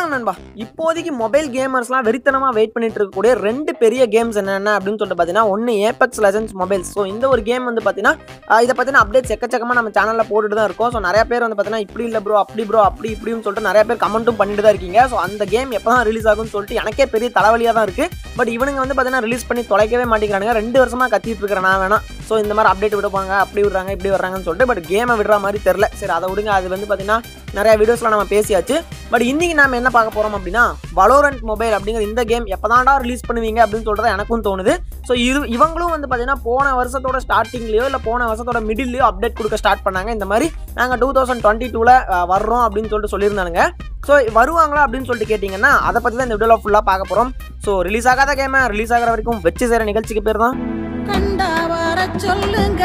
வணக்கம் நண்பா இப்போதைக்கு மொபைல் கேமர்ஸ்லாம் வெறித்தனமாக வெயிட் பண்ணிட்டு இருக்கக்கூடிய ரெண்டு பெரிய கேம்ஸ் என்னென்ன அப்படின்னு சொல்லிட்டு பார்த்தீங்கன்னா ஒன்று ஏபெக்ஸ் லெஜன்ஸ் மொபைல்ஸ் ஸோ இந்த ஒரு கேம் வந்து பார்த்தீங்கன்னா ஆஹ் இதை பற்றின அப்டேட்ஸ் எக்கச்சக்கமாக நம்ம சேனலில் போட்டுட்டு தான் இருக்கோம் ஸோ நிறைய பேர் வந்து பார்த்தீங்கன்னா இப்படி இல்லை ப்ரோ அப்படி ப்ரோ அப்படி இப்படின்னு சொல்லிட்டு நிறைய பேர் கமெண்ட்டும் பண்ணிட்டு தான் இருக்கீங்க ஸோ அந்த கேம் எப்போ தான் ரிலீஸ் ஆகும்னு சொல்லிட்டு எனக்கே பெரிய தலைவலியாக தான் இருக்குது பட் இவனுங்க வந்து பார்த்தீங்கன்னா ரிலீஸ் பண்ணி தொலைக்கவே மாட்டேங்கிறானுங்க ரெண்டு வருஷமாக கத்திட்டு இருக்கிறேன் நான் வேணா ஸோ இந்த மாதிரி அப்டேட் விடுப்பாங்க அப்படி விடுறாங்க இப்படி வர்றாங்கன்னு சொல்லிட்டு பட் கேமை விடுற மாதிரி தெரில சரி அதை விடுங்க அது வந்து பார்த்தீங்கன்னா நிறைய வீடியோஸ்லாம் நம்ம பேசியாச்சு பட் இன்னைக்கு நாம என்ன பார்க்க போறோம் அப்படின்னா வலோரண்ட் மொபைல் அப்படிங்கிற இந்த கேம் எப்போதான்டா ரிலீஸ் பண்ணுவீங்க அப்படின்னு சொல்றது எனக்கும் தோணுது ஸோ இது இவங்களும் வந்து பார்த்தீங்கன்னா போன வருஷத்தோட ஸ்டார்டிங்லேயோ இல்லை போன வருஷத்தோட மிடில்லையோ அப்டேட் கொடுக்க ஸ்டார்ட் பண்ணாங்க இந்த மாதிரி நாங்கள் டூ தௌசண்ட் டுவெண்ட்டி டூவில் வர்றோம் அப்படின்னு சொல்லிட்டு சொல்லியிருந்தானுங்க ஸோ வருவாங்களா அப்படின்னு சொல்லிட்டு கேட்டிங்கன்னா அதை பற்றி தான் இந்த வீடியோவில் ஃபுல்லாக பார்க்க போகிறோம் ஸோ ரிலீஸ் ஆகாத கேமை ரிலீஸ் ஆகிற வரைக்கும் வச்சு செய்கிற நிகழ்ச்சிக்கு பேர் தான் கண்டா வர சொல்லுங்க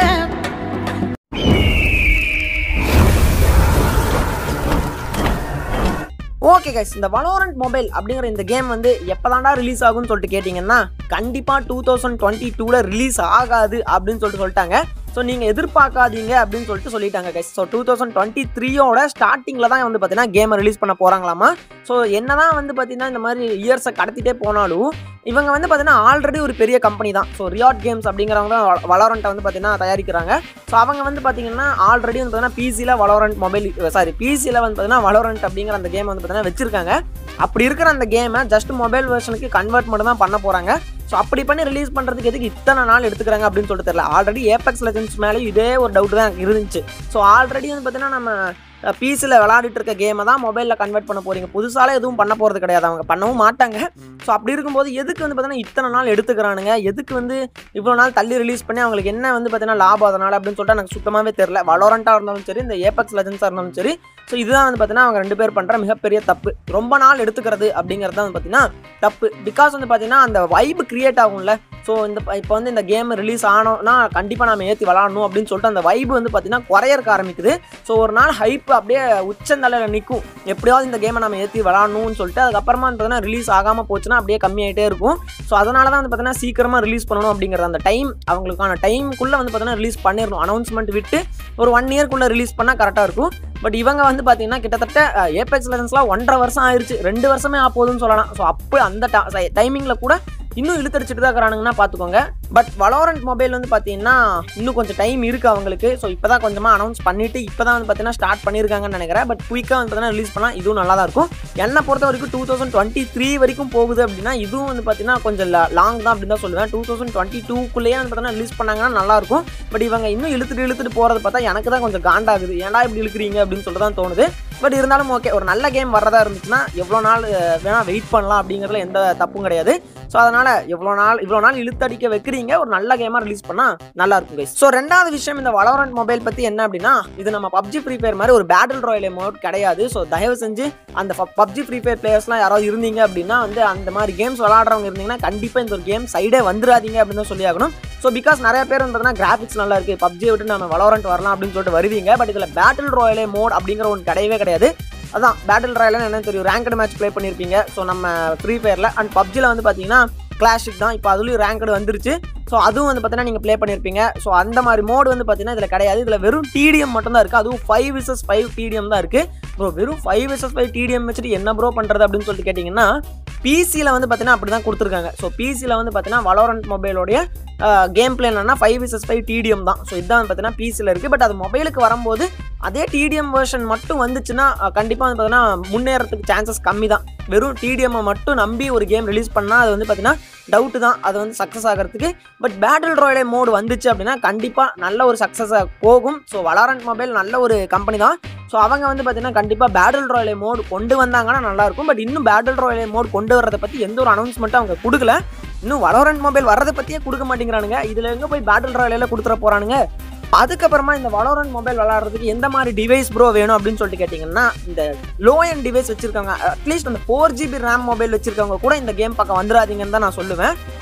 ஓகே கைஸ் இந்த வலோரண்ட் மொபைல் அப்படிங்கிற இந்த கேம் வந்து எப்போதாண்டா ரிலீஸ் ஆகும்னு சொல்லிட்டு கேட்டிங்கன்னா கண்டிப்பாக டூ தௌசண்ட் டுவெண்ட்டி டூவில் ரிலீஸ் ஆகாது அப்படின்னு சொல்லிட்டு சொல்லிட்டாங்க ஸோ நீங்கள் எதிர்பார்க்காதீங்க அப்படின்னு சொல்லிட்டு சொல்லிட்டாங்க guys so two thousand twenty த்ரீயோட ஸ்டார்டிங்கில் தான் வந்து பார்த்தீங்கன்னா கேமை ரிலீஸ் பண்ண போகிறாங்களாமா ஸோ என்னதான் வந்து பார்த்தீங்கன்னா இந்த மாதிரி இயர்ஸை கடத்திட்டே போனாலும் இவங்க வந்து பார்த்தீங்கன்னா ஆல்ரெடி ஒரு பெரிய கம்பெனி தான் ஸோ ரியாட் கேம்ஸ் அப்படிங்கிறவங்க தான் வளோரண்ட்டை வந்து பார்த்தீங்கன்னா தயாரிக்கிறாங்க ஸோ அவங்க வந்து பார்த்தீங்கன்னா ஆல்ரெடி வந்து பார்த்தீங்கன்னா பிசியில் வளோரண்ட் மொபைல் சாரி பிசியில் வந்து பார்த்தீங்கன்னா வளோரண்ட் அப்படிங்கிற அந்த கேம் வந்து பார்த்தீங்கன்னா வச்சிருக்காங்க அப்படி இருக்கிற அந்த கேமை ஜஸ்ட் மொபைல் வெர்ஷனுக்கு கன்வெர்ட் மட்டும் தான் பண்ண போகிறாங்க ஸோ அப்படி பண்ணி ரிலீஸ் பண்ணுறதுக்கு எதுக்கு இத்தனை நாள் எடுத்துக்கிறாங்க அப்படின்னு சொல்லிட்டு தெரியல ஆல்ரெடி ஏபெக்ஸ் லெஜன்ஸ் மேலே இதே ஒரு டவுட் தான் எனக்கு இருந்துச்சு ஸோ ஆல்ரெடி வந்து பார்த்தீங்கன்னா நம்ம பிசியில் விளையாடிட்டு இருக்க கேமை தான் மொபைலில் கன்வெர்ட் பண்ண போறீங்க புதுசால எதுவும் பண்ண போகிறது கிடையாது அவங்க பண்ணவும் மாட்டாங்க ஸோ அப்படி இருக்கும்போது எதுக்கு வந்து பார்த்தீங்கன்னா இத்தனை நாள் எடுத்துக்கிறானுங்க எதுக்கு வந்து இவ்வளோ நாள் தள்ளி ரிலீஸ் பண்ணி அவங்களுக்கு என்ன வந்து பார்த்தீங்கன்னா லாபம் அதனால அப்படின்னு சொல்லிட்டு எனக்கு சுத்தமாகவே தெரில வளோரண்ட்டாக இருந்தாலும் சரி இந்த ஏபெக்ஸ் லெஜன்ஸாக இருந்தாலும் சரி ஸோ இதுதான் வந்து பார்த்தீங்கன்னா அவங்க ரெண்டு பேர் பண்ணுற மிகப்பெரிய தப்பு ரொம்ப நாள் எடுத்துக்கிறது அப்படிங்கிறது தான் வந்து பார்த்தீங்கன்னா தப்பு பிகாஸ் வந்து பார்த்தீங்கன்னா அந்த வைப் கிரியேட் ஆகும்ல ஸோ இந்த இப்போ வந்து இந்த கேம் ரிலீஸ் ஆனோம்னா கண்டிப்பாக நம்ம ஏற்றி விளாடணும் அப்படின்னு சொல்லிட்டு அந்த வைப் வந்து பார்த்தீங்கன்னா குறையறக்க ஆரம்பிக்குது ஸோ ஒரு நாள் ஹைப் அப்படியே உச்சந்தலையில் நிற்கும் எப்படியாவது இந்த கேமை நம்ம ஏற்றி விளாடணும்னு சொல்லிட்டு அதுக்கப்புறமா வந்து பார்த்தீங்கன்னா ரிலீஸ் ஆகாமல் போச்சுன்னா அப்படியே கம்மியாயிட்டே இருக்கும் ஸோ அதனால தான் வந்து பார்த்தீங்கன்னா சீக்கிரமாக ரிலீஸ் பண்ணணும் அப்படிங்கிறது அந்த டைம் அவங்களுக்கான டைமுக்குள்ளே வந்து பார்த்தீங்கன்னா ரிலீஸ் பண்ணிடணும் அனௌன்ஸ்மெண்ட் விட்டு ஒரு ஒன் இயர்க்குள்ளே ரிலீஸ் பண்ணால் கரெக்டாக இருக்கும் பட் இவங்க வந்து பார்த்தீங்கன்னா கிட்டத்தட்ட ஏபெக்ஸ் லெசன்ஸ்லாம் ஒன்றரை வருஷம் ஆயிருச்சு ரெண்டு வருஷமே ஆப்போகுதுன்னு சொல்லலாம் ஸோ அப்போ அந்த டைமிங்கில் கூட இன்னும் இழுத்தடிச்சிட்டு தான் இருக்கிறானுங்கன்னா பார்த்துக்கோங்க பட் வளோரண்ட் மொபைல் வந்து பார்த்தீங்கன்னா இன்னும் கொஞ்சம் டைம் இருக்குது அவங்களுக்கு ஸோ இப்போ தான் கொஞ்சமாக அனௌன்ஸ் பண்ணிவிட்டு இப்போ தான் வந்து பார்த்தீங்கன்னா ஸ்டார்ட் பண்ணியிருக்காங்கன்னு நினைக்கிறேன் பட் குயிக்காக வந்து பார்த்தீங்கன்னா ரிலீஸ் பண்ணால் இதுவும் நல்லா தான் இருக்கும் என்னை பொறுத்த வரைக்கும் டூ தௌசண்ட் டுவெண்ட்டி த்ரீ வரைக்கும் போகுது அப்படின்னா இதுவும் வந்து பார்த்தீங்கன்னா கொஞ்சம் லாங் தான் அப்படின்னு தான் சொல்லுவேன் டூ தௌசண்ட் டுவெண்ட்டி டூக்குள்ளேயே வந்து பார்த்தீங்கன்னா ரிலீஸ் பண்ணாங்கன்னா நல்லாயிருக்கும் பட் இவங்க இன்னும் இழுத்துட்டு இழுத்துட்டு போகிறத பார்த்தா எனக்கு தான் கொஞ்சம் காண்டாகுது ஏன்டா இப்படி இழுக்கிறீங்க அப்படின்னு சொல்லிட்டு தான் தோணுது பட் இருந்தாலும் ஓகே ஒரு நல்ல கேம் வர்றதா இருந்துச்சுன்னா எவ்வளோ நாள் அஹ், வேணா வெயிட் பண்ணலாம் அப்படிங்கிறதுல எந்த தப்பும் கிடையாது ஸோ அதனால் எவ்வளோ நாள் இவ்வளோ நாள் இழுத்தடிக்க வைக்கிறீங்க ஒரு நல்ல கேமாக ரிலீஸ் பண்ணால் நல்லா இருக்கும் guys. ஸோ ரெண்டாவது விஷயம் இந்த வளோரண்ட் மொபைல் பற்றி என்ன அப்படின்னா இது நம்ம பப்ஜி ஃப்ரீ ஃபயர் மாதிரி ஒரு பேட்டில் ராயல் மோட் கிடையாது ஸோ தயவு செஞ்சு அந்த பப்ஜி ஃப்ரீ ஃபயர் பிளேயர்ஸ்லாம் யாராவது இருந்தீங்க அப்படின்னா வந்து அந்த மாதிரி கேம்ஸ் விளாடுறவங்க இருந்தீங்கன்னா கண்டிப்பாக இந்த ஒரு கேம் சைடே வந்துடாதீங்க அப்படின்னு தான் சொல்லி ஆகணும் ஸோ பிகாஸ் நிறைய பேர் வந்து பார்த்தீங்கன்னா கிராஃபிக்ஸ் நல்லா இருக்குது பப்ஜியை விட்டு நம்ம வளோரண்ட் வரலாம் அப்படின்னு சொல்லிட்டு வருவீங்க பட் இதில் பேட்டில் ராயலே மோட் அப்படிங்கிற ஒன்று கிடையவே கிடையாது அதான் பேட்டில் ராயல்னு என்ன தெரியும் ரேங்கட் மேட்ச் ப்ளே பண்ணியிருப்பீங்க ஸோ நம்ம ஃப்ரீ ஃபயரில் அண்ட் பப்ஜியில் வந்து பார்த்தீங்கன்னா கிளாஷிக் தான் இப்போ அதுலேயும் ரேங்கடு வந்துருச்சு ஸோ அதுவும் வந்து பார்த்தீங்கன்னா நீங்கள் ப்ளே பண்ணியிருப்பீங்க ஸோ அந்த மாதிரி மோடு வந்து பார்த்தீங்கன்னா இதில் கிடையாது இதில் வெறும் டிடிஎம் மட்டும் தான் இருக்குது அதுவும் ஃபைவ் விசஸ் ஃபைவ் டிடிஎம் தான் இருக்குது ப்ரோ வெறும் ஃபைவ் விசஸ் ஃபைவ் டிடிஎம் வச்சுட்டு என்ன ப்ரோ பண்ணுறது அப்படின்னு சொல்லிட்டு கேட்டிங்கன்னா பிசியில் வந்து பார்த்தீங்கன்னா அப்படி தான் கொடுத்துருக்காங்க ஸோ பிசியில் வந்து பார்த்தீங்கன்னா வளோரண்ட் மொபைலோடைய கேம் பிளே என்னன்னா ஃபைவ் விசஸ் ஃபைவ் டிடிஎம் தான் ஸோ இதுதான் வந்து பார்த்தீங்கன்னா பிசியில் இருக்குது பட் அது மொபைலுக்கு வரும்போது அதே டிடிஎம் வெர்ஷன் மட்டும் வந்துச்சுன்னா கண்டிப்பாக வந்து பார்த்தீங்கன்னா முன்னேறதுக்கு சான்சஸ் கம்மி தான் வெறும் டிடிஎம்மை மட்டும் நம்பி ஒரு கேம் ரிலீஸ் பண்ணால் அது வந்து பார்த்தீங்கன்னா டவுட்டு தான் அது வந்து சக்ஸஸ் ஆகிறதுக்கு பட் பேட்டில் ராயலே மோடு வந்துச்சு அப்படின்னா கண்டிப்பாக நல்ல ஒரு சக்ஸஸாக போகும் ஸோ வளாரண்ட் மொபைல் நல்ல ஒரு கம்பெனி தான் ஸோ அவங்க வந்து பார்த்தீங்கன்னா கண்டிப்பாக பேட்டில் ராயலே மோடு கொண்டு வந்தாங்கன்னா நல்லாயிருக்கும் பட் இன்னும் பேட்டில் ராயலே மோடு கொண்டு வரதை பற்றி எந்த ஒரு அனௌன்ஸ்மெண்ட்டும் அவங்க கொடுக்கல இன்னும் வளோரண்ட் மொபைல் வரதை பற்றியே கொடுக்க மாட்டேங்கிறானுங்க இதில் எங்கே போய் பேட்டில் ராயலில் கொடுத்துட போகிறானுங்க அதுக்கப்புறமா இந்த வளோரண்ட் மொபைல் விளாட்றதுக்கு எந்த மாதிரி டிவைஸ் ப்ரோ வேணும் அப்படின்னு சொல்லிட்டு கேட்டிங்கன்னா இந்த லோ எண்ட் டிவைஸ் வச்சிருக்காங்க அட்லீஸ்ட் அந்த ஃபோர் ஜிபி ரேம் மொபைல் வச்சிருக்கவங்க கூட இந்த கேம் பக்கம் வந்துடாதீங்கன்னு தான் நான் சொல்லுவேன்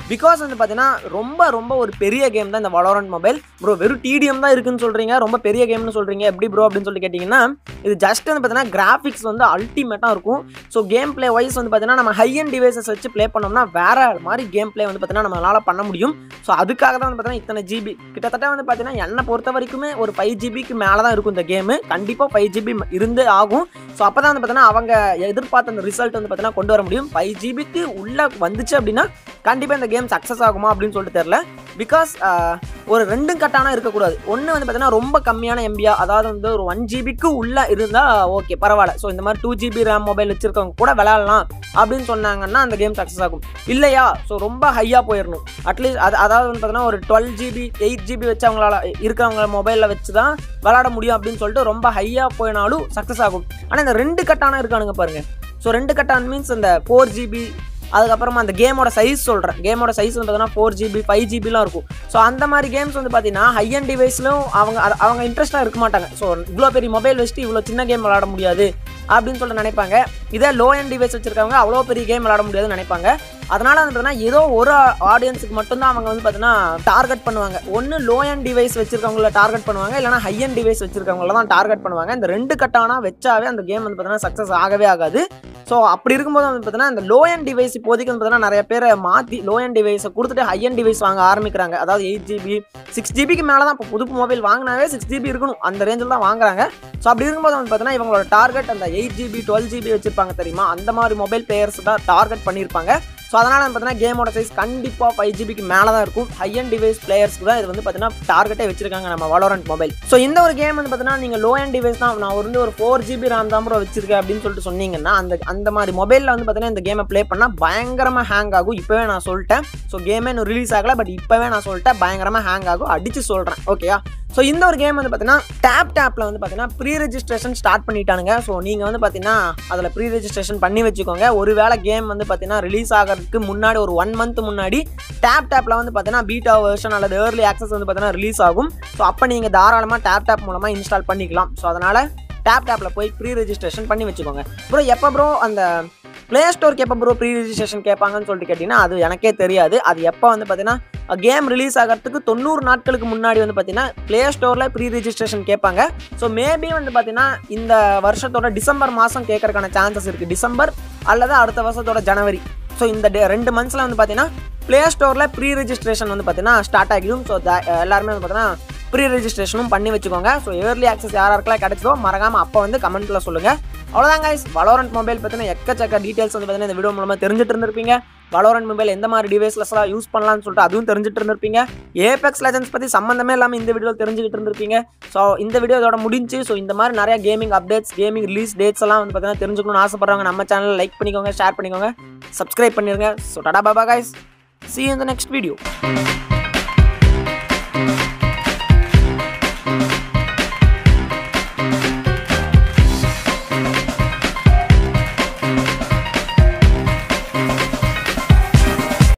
பிகாஸ் வந்து பார்த்தீங்கன்னா ரொம்ப ரொம்ப ஒரு பெரிய கேம் தான் இந்த வளோரண்ட் மொபைல் ப்ரோ வெறும் டிடிஎம் தான் இருக்குன்னு சொல்கிறீங்க ரொம்ப பெரிய கேம்னு சொல்கிறீங்க எப்படி ப்ரோ அப்படின்னு சொல்லி கேட்டிங்கன்னா இது ஜஸ்ட் வந்து பார்த்தீங்கன்னா கிராஃபிக்ஸ் வந்து அல்டிமேட்டாக இருக்கும் ஸோ கேம் ப்ளே வைஸ் வந்து பார்த்தீங்கன்னா நம்ம ஹை அண்ட் டிவைசஸ் வச்சு ப்ளே பண்ணோம்னா வேற மாதிரி கேம் ப்ளே வந்து பார்த்தீங்கன்னா நம்மளால் பண்ண முடியும் ஸோ அதுக்காக தான் வந்து பார்த்தீங்கன்னா இத்தனை ஜிபி கிட்டத்தட்ட வந்து பார்த்தீங்கன்னா என்னை பொறுத்த வரைக்குமே ஒரு ஃபைவ் ஜிபிக்கு மேலே தான் இருக்கும் இந்த கேமு கண்டிப்பாக ஃபைவ் ஜிபி இருந்தே ஆகும் ஸோ அப்போ தான் வந்து பார்த்தீங்கன்னா அவங்க எதிர்பார்த்த அந்த ரிசல்ட் வந்து பார்த்தீங்கன்னா கொண்டு வர முடியும் ஃபைவ் ஜிபிக்கு உள்ளே வந்துச்சு அப்படின்னா கண்டிப்பாக இந்த கேம் சக்ஸஸ் ஆகுமா அப்படின்னு சொல்லிட்டு தெரில பிகாஸ் ஒரு ரெண்டும் கட்டானா இருக்கக்கூடாது ஒன்று வந்து பார்த்தீங்கன்னா ரொம்ப கம்மியான எம்பியா அதாவது வந்து ஒரு ஒன் ஜிபிக்கு உள்ளே இருந்தால் ஓகே பரவாயில்ல ஸோ இந்த மாதிரி டூ ஜிபி ரேம் மொபைல் வச்சிருக்கவங்க கூட விளையாடலாம் அப்படின்னு சொன்னாங்கன்னா அந்த கேம் சக்ஸஸ் ஆகும் இல்லையா ஸோ ரொம்ப ஹையாக போயிடணும் அட்லீஸ்ட் அது அதாவது வந்து பார்த்தீங்கன்னா ஒரு டுவெல் ஜிபி எயிட் ஜிபி வச்சு அவங்களால இருக்கிறவங்க மொபைலில் வச்சு தான் விளாட முடியும் அப்படின்னு சொல்லிட்டு ரொம்ப ஹையாக போயினாலும் சக்ஸஸ் ஆகும் ஆனால் இந்த ரெண்டு கட்டான இருக்கானுங்க பாருங்க ஸோ ரெண்டு கட்டான் மீன்ஸ் இந்த ஃபோர் ஜிபி அதுக்கப்புறமா அந்த கேமோட சைஸ் சொல்கிறேன் கேமோட சைஸ் வந்து பார்த்தீங்கன்னா ஃபோர் ஜிபி ஃபைவ் ஜிபிலாம் இருக்கும் ஸோ அந்த மாதிரி கேம்ஸ் வந்து பார்த்தீங்கன்னா ஹை அண்ட் டிவைஸ்லும் அவங்க அது- அவங்க இன்ட்ரெஸ்ட்டாக இருக்க மாட்டாங்க ஸோ இவ்வளோ பெரிய மொபைல் வச்சுட்டு இவ்வளோ சின்ன கேம் விளாட முடியாது அப்படின்னு சொல்லிட்டு நினைப்பாங்க இதே லோ அண்ட் டிவைஸ் வச்சிருக்கவங்க அவ்வளோ பெரிய கேம் விளாட முடியாதுன்னு நினைப்பாங்க அதனால வந்து பார்த்தீங்கன்னா ஏதோ ஒரு ஆடியன்ஸுக்கு மட்டும்தான் அவங்க வந்து பார்த்தீங்கன்னா டார்கெட் பண்ணுவாங்க ஒன்று லோ அண்ட் டிவைஸ் வச்சிருக்கவங்கள டார்கெட் பண்ணுவாங்க இல்லைனா ஹை அண்ட் டிவைஸ் வச்சிருக்கவங்கள தான் டார்கெட் பண்ணுவாங்க இந்த ரெண்டு கட்டானா வச்சாவே அந்த கேம் வந்து பார்த்தீங்கன்னா சக்ஸஸ் ஆகவே ஆகாது ஸோ அப்படி இருக்கும்போது வந்து பார்த்தீங்கன்னா இந்த லோ அண்ட் டிவைஸ் இப்போதைக்கு வந்து பார்த்தீங்கன்னா நிறைய பேரை மாற்றி லோ அண்ட் டிவைஸை கொடுத்துட்டு ஹை அண்ட் டிவைஸ் வாங்க ஆரம்பிக்கிறாங்க அதாவது எயிட் ஜிபி சிக்ஸ் ஜிபிக்கு மேலே தான் இப்போ புது மொபைல் வாங்கினாவே சிக்ஸ் ஜிபி இருக்கணும் அந்த ரேஞ்சில் தான் வாங்குறாங்க ஸோ அப்படி இருக்கும்போது வந்து பார்த்தீங்கன்னா இவங்களோட டார்கெட் அந்த எயிட் ஜிபி டுவெல் ஜிபி வச்சிருப்பாங்க தெரியுமா அந்த மாதிரி மொபைல் பிளேயர்ஸ் தான் டார்கெட் பண்ணியிருப்பாங்க ஸோ அதனால் வந்து பார்த்தீங்கன்னா கேமோட சைஸ் கண்டிப்பாக ஃபைவ் ஜிபிக்கு மேலே தான் இருக்கும் ஹை அண்ட் டிவைஸ் பிளேயர்ஸ்க்கு தான் இது வந்து பார்த்தீங்கன்னா டார்கெட்டே வச்சிருக்காங்க நம்ம வளோரண்ட் மொபைல் ஸோ இந்த ஒரு கேம் வந்து பார்த்தீங்கன்னா நீங்கள் லோ அண்ட் டிவைஸ் தான் நான் வந்து ஒரு ஃபோர் ஜிபி ரேம் தான் ப்ரோ வச்சிருக்கேன் அப்படின்னு சொல்லிட்டு சொன்னீங்கன்னா அந்த அந்த மாதிரி மொபைலில் வந்து பார்த்தீங்கன்னா இந்த கேமை ப்ளே பண்ணால் பயங்கரமாக ஹேங் ஆகும் இப்போவே நான் சொல்லிட்டேன் ஸோ கேமே இன்னும் ரிலீஸ் ஆகல பட் இப்போவே நான் சொல்லிட்டேன் பயங்கரமாக ஹேங் ஆகும் அடிச்சு சொல்கிறேன் ஓகேயா ஸோ இந்த ஒரு கேம் வந்து பார்த்தீங்கன்னா டேப் டேப்பில் வந்து பார்த்தீங்கன்னா ப்ரீ ரெஜிஸ்ட்ரேஷன் ஸ்டார்ட் பண்ணிட்டானுங்க ஸோ நீங்கள் வந்து பார்த்தீங்கன்னா அதில் ப்ரீ ரெஜிஸ்ட்ரேஷன் பண்ணி வச்சுக்கோங்க ஒருவேளை கேம் வந்து பார்த்தீங்கன்னா ரிலீஸ் ஆகிறதுக்கு முன்னாடி ஒரு ஒன் மந்த் முன்னாடி டேப் டேப்பில் வந்து பார்த்தீங்கன்னா பீட்டா வெர்ஷன் அல்லது ஏர்லி ஆக்சஸ் வந்து பார்த்தீங்கன்னா ரிலீஸ் ஆகும் ஸோ அப்போ நீங்கள் தாராளமாக டேப் டேப் மூலமாக இன்ஸ்டால் பண்ணிக்கலாம் ஸோ அதனால் டேப் டேப்பில் போய் ப்ரீ ரெஜிஸ்ட்ரேஷன் பண்ணி வச்சுக்கோங்க ப்ரோ எப்போ ப்ரோ அந்த ப்ளே ஸ்டோருக்கு எப்போ ப்ரோ ப்ரீ ரெஜிஸ்ட்ரேஷன் கேட்பாங்கன்னு சொல்லிட்டு கேட்டிங்கன்னா அது எனக்கே தெரியாது அது எப்போ வந்து பார்த்தீங்கன்னா கேம் ரிலீஸ் ஆகிறதுக்கு தொண்ணூறு நாட்களுக்கு முன்னாடி வந்து பார்த்தீங்கன்னா ப்ளே ஸ்டோரில் ப்ரீ ரெஜிஸ்ட்ரேஷன் கேட்பாங்க ஸோ மேபி வந்து பார்த்தீங்கன்னா இந்த வருஷத்தோட டிசம்பர் மாதம் கேட்கறதுக்கான சான்சஸ் இருக்குது டிசம்பர் அல்லது அடுத்த வருஷத்தோட ஜனவரி ஸோ இந்த டே- ரெண்டு மந்த்ஸில் வந்து பார்த்தீங்கன்னா ப்ளே ஸ்டோரில் ப்ரீ ரெஜிஸ்ட்ரேஷன் வந்து பார்த்தீங்கன்னா ஸ்டார்ட் ஆகிடும் ஸோ எல்லாருமே வந்து பார்த்தீங்கன்னா ப்ரீ ரெஜிஸ்ட்ரேஷனும் பண்ணி வச்சுக்கோங்க ஸோ ஏர்லி ஆக்சஸ் யார் யாருக்கெல்லாம் கிடைச்சதோ மறக்காமல் அப்போ வந்து கமெண்ட்டில் சொல்லுங்கள் அவ்வளோதான் guys வளோரண்ட் மொபைல் பற்றின எக்கச்சக்க டீட்டெயில்ஸ் வந்து பார்த்தீங்கன்னா இந்த வீடியோ மூலமாக தெரிஞ்சுட்டு இருந்திருப்பீங்க வளோரண்ட் மொபைல் எந்த மாதிரி டிவைஸ்லஸ்லாம் யூஸ் பண்ணலாம்னு சொல்லிட்டு அதுவும் தெரிஞ்சுட்டு இருந்திருப்பீங்க ஏபெக்ஸ் லெஜன்ஸ் பற்றி சம்மந்தமே இல்லாமல் இந்த வீடியோ தெரிஞ்சுக்கிட்டு இருந்திருப்பீங்க ஸோ இந்த வீடியோ இதோட முடிஞ்சு ஸோ இந்த மாதிரி நிறைய gaming updates gaming release dates எல்லாம் வந்து பார்த்தீங்கன்னா தெரிஞ்சுக்கணும்னு ஆசைப்படுறவங்க நம்ம சேனல் லைக் பண்ணிக்கோங்க ஷேர் பண்ணிக்கோங்க சப்ஸ்கிரைப் பண்ணிருங்க ஸோ டடா பாபா guys see you in the next video